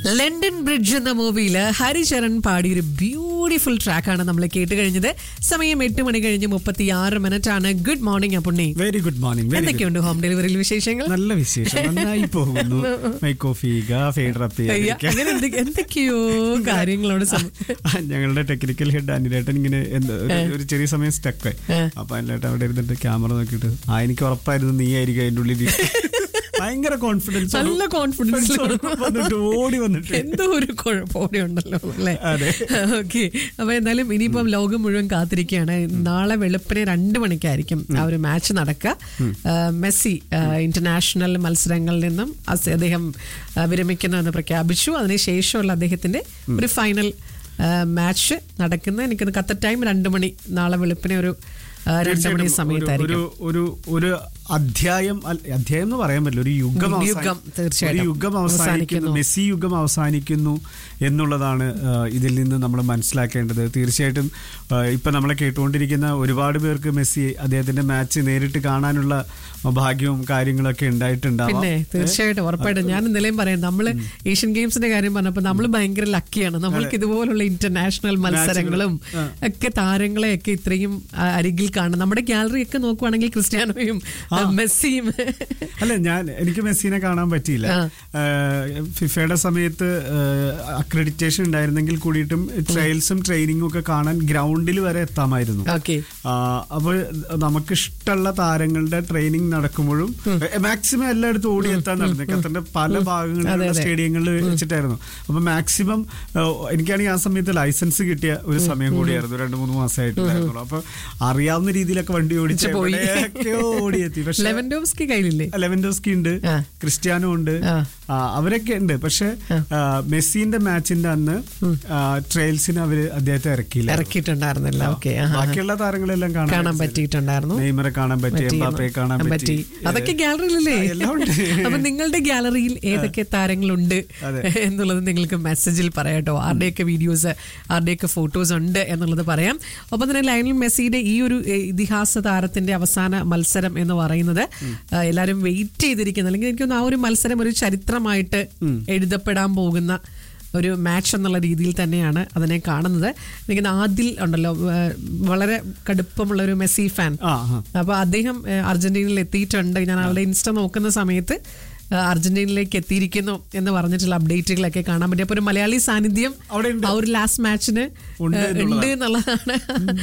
London bridge എന്ന മൂവിയിൽ Haricharan പാടിയൊരു beautiful ട്രാക്കാണ് നമ്മൾ കേട്ട് കഴിഞ്ഞത് സമയം എട്ട് മണി കഴിഞ്ഞ് മുപ്പത്തി ആറ് മിനിറ്റ് ആണ് good morning Appunni very good morning very എന്തൊക്കെയുണ്ട് ഹോം ഡെലിവറിയിൽ വിശേഷങ്ങൾ നല്ല വിശേഷം നന്നായി പോകുന്നു മൈക്കോഫി ഫേഡറപ്പി അയ്യ, അങ്ങനെ എന്തൊക്കെ- എന്തൊക്കെയോ കാര്യങ്ങളോട് സം- ഞങ്ങളുടെ ടെക്നിക്കൽ ഹെഡ് അനിലേട്ടൻ ഇങ്ങനെ എന്ത് ഒരു- ഒരു ചെറിയ സമയം സ്റ്റക്കായി ഏ. അപ്പൊ അനിലേട്ടൻ അവിടെ ഇരുന്നിട്ട് ക്യാമറ നോക്കിയിട്ട് ആ എനിക്ക് ഉറപ്പായിരുന്നു നീ ആയിരിക്കും അതിന്റെ ഉള്ളിൽ ഭയങ്കര കോൺഫിഡൻസ് നല്ല കോൺഫിഡൻസ് വന്നിട്ട് ഓടി വന്നിട്ട് എന്തോ ഒരു കുഴപ്പമോടെ ഉണ്ടല്ലോ അല്ലേ അതെ. ഓക്കെ അപ്പൊ എന്തായാലും ഇനിയിപ്പം ലോകം മുഴുവൻ കാത്തിരിക്കുകയാണ് നാളെ വെളുപ്പിനെ രണ്ട് മണിക്കായിരിക്കും ആ ഒരു മാച്ച് നടക്കുക ആ, മെസ്സി ആ, ഇന്റർനാഷണൽ മത്സരങ്ങളിൽ നിന്നും അസ് അദ്ദേഹം ആ, വിരമിക്കുന്നു എന്ന് പ്രഖ്യാപിച്ചു അതിനുശേഷമുള്ള അദ്ദേഹത്തിന്റെ ഒരു ഫൈനൽ ആ, മാച്ച് നടക്കുന്ന എനിക്കൊന്ന് കത്ത ടൈം രണ്ട് മണി നാളെ വെളുപ്പിനെ ഒരു ആ, രണ്ട് മണി തീർച്ചയായിട്ടും ഒരു- സമയത്തായിരിക്കും ഒരു ഒരു ഒരു അധ്യായം അല്ല, അധ്യായം എന്ന് പറയാൻ പറ്റില്ല ഒരു യുഗം യുഗം, അവസാനി- തീർച്ചയായിട്ടും. ഒരു യുഗം അവസാനിക്കുന്നു അവസാനിക്കുന്നു. മെസ്സി യുഗം അവസാനിക്കുന്നു എന്നുള്ളതാണ് ആ, ഇതിൽ നിന്ന് നമ്മൾ മനസ്സിലാക്കേണ്ടത് തീർച്ചയായിട്ടും ആ, ഇപ്പൊ നമ്മളെ കേട്ടുകൊണ്ടിരിക്കുന്ന ഒരുപാട് പേർക്ക് മെസ്സി അദ്ദേഹത്തിന്റെ മാച്ച് നേരിട്ട് കാണാനുള്ള ഭാഗ്യവും കാര്യങ്ങളൊക്കെ ഉണ്ടായിട്ടുണ്ടാവാം പിന്നെ തീർച്ചയായിട്ടും ഉറപ്പായിട്ടും ഞാൻ ഇന്നലെയും പറയാം നമ്മള് ഏഷ്യൻ ഗെയിംസിന്റെ കാര്യം പറഞ്ഞപ്പോ നമ്മൾ ഭയങ്കര ലക്കിയാണ് നമ്മൾക്ക് ഇതുപോലുള്ള ഇന്റർനാഷണൽ മത്സരങ്ങളും ഒക്കെ താരങ്ങളെ ഒക്കെ ഇത്രയും ആ, അരികിൽ കാണും നമ്മുടെ ഗാലറി ഒക്കെ നോക്കുവാണെങ്കിൽ ക്രിസ്ത്യാനോയും ആ, മെസ്സിയും അല്ല ഞാൻ എനിക്ക് മെസ്സിനെ കാണാൻ പറ്റിയില്ല ആ. ഏഹ് ഫിഫയുടെ സമയത്ത് അക്രഡിറ്റേഷൻ ഉണ്ടായിരുന്നെങ്കിൽ കൂടിയിട്ടും ട്രയൽസും ട്രെയിനിങ്ങും ഒക്കെ കാണാൻ ഗ്രൗണ്ടിൽ വരെ എത്താമായിരുന്നു ഓക്കെ അപ്പോൾ നമുക്ക് ഇഷ്ടമുള്ള താരങ്ങളുടെ ട്രെയിനിങ് നടക്കുമ്പോഴും മാക്സിമം എല്ലായിടത്തും ഓടിയെത്താൻ നടന്നത് ഖത്തറിന്റെ പല ഭാഗങ്ങളിലുള്ള സ്റ്റേഡിയങ്ങളിൽ വെച്ചിട്ടായിരുന്നു അപ്പൊ മാക്സിമം എനിക്കാണെങ്കിൽ ആ സമയത്ത് ലൈസൻസ് കിട്ടിയ ഒരു സമയം കൂടിയായിരുന്നു രണ്ട് മൂന്ന് മാസമായിട്ടുണ്ടായിരുന്നുള്ളൂ അപ്പൊ അറിയാവുന്ന രീതിയിലൊക്കെ വണ്ടി ഓടിച്ച് പോയി. എവിടെയൊക്കെയോ ഓടിയെത്തി പക്ഷെ ലെവൻഡോസ്കി കയ്യിലില്ലേ ലെവൻഡോസ്കി ഉണ്ട് ആ. ക്രിസ്ത്യാനോ ഉണ്ട് ആ. ആ, അവരൊക്കെ ഉണ്ട് പക്ഷെ ആ, മെസ്സിന്റെ മാച്ചിന്റെ അന്ന് ട്രയൽസിന് അവര് അദ്ദേഹത്തെ ഇറക്കിയില്ല ഇറക്കിയിട്ടുണ്ടായിരുന്നില്ല ഓക്കെ ബാക്കിയുള്ള താരങ്ങളെല്ലാം കാണാൻ കാണാൻ പറ്റിയിട്ടുണ്ടായിരുന്നു നെയ്മറെ കാണാൻ പറ്റി പറ്റി. എംബാപ്പയെ കാണാൻ പറ്റി പറ്റി അതൊക്കെ ഗാലറിയിലല്ലേ ആ, എല്ലാം ഉണ്ട്. അപ്പൊ നിങ്ങളുടെ ഗാലറിയിൽ ഏതൊക്കെ താരങ്ങളുണ്ട് അതെ. എന്നുള്ളത് നിങ്ങൾക്ക് മെസ്സേജിൽ പറയാട്ടോ ആരുടെയൊക്കെ വീഡിയോസ് ആരുടെയൊക്കെ ഫോട്ടോസ് ഉണ്ട് എന്നുള്ളത് പറയാം ഒപ്പം തന്നെ ലയണൽ മെസ്സിയുടെ ഈ ഒരു ഏ, ഇതിഹാസ താരത്തിന്റെ അവസാന മത്സരം എന്ന് പറയുന്നത് ആ, എല്ലാവരും വെയിറ്റ് ചെയ്തിരിക്കുന്ന അല്ലെങ്കിൽ എനിക്ക് തോന്നുന്നു ആ ഒരു മത്സരം ഒരു ചരിത്രമായിട്ട് എഴുതപ്പെടാൻ പോകുന്ന ഒരു മാച്ച് എന്നുള്ള രീതിയിൽ തന്നെയാണ് അതിനെ കാണുന്നത് എനിക്ക് തോന്നുന്നു ആദിൽ ഉണ്ടല്ലോ ഏ, വളരെ കടുപ്പമുള്ള ഒരു മെസ്സി ഫാൻ ആ ആ. അപ്പൊ അദ്ദേഹം ഏഹ്, അർജന്റീനയിൽ എത്തിയിട്ടുണ്ട് ഞാൻ അവളുടെ ഇൻസ്റ്റ നോക്കുന്ന സമയത്ത് ഏഹ്, അർജന്റീനയിലേക്ക് എത്തിയിരിക്കുന്നു എന്ന് പറഞ്ഞിട്ടുള്ള അപ്ഡേറ്റുകളൊക്കെ കാണാൻ പറ്റി അപ്പൊ ഒരു മലയാളി സാന്നിധ്യം അവിടെ ഉണ്ട്. ആ ഒരു ലാസ്റ്റ് മാച്ചിന് ഉണ്ട് ഏഹ്, ഉണ്ട് എന്നുള്ളതാണ്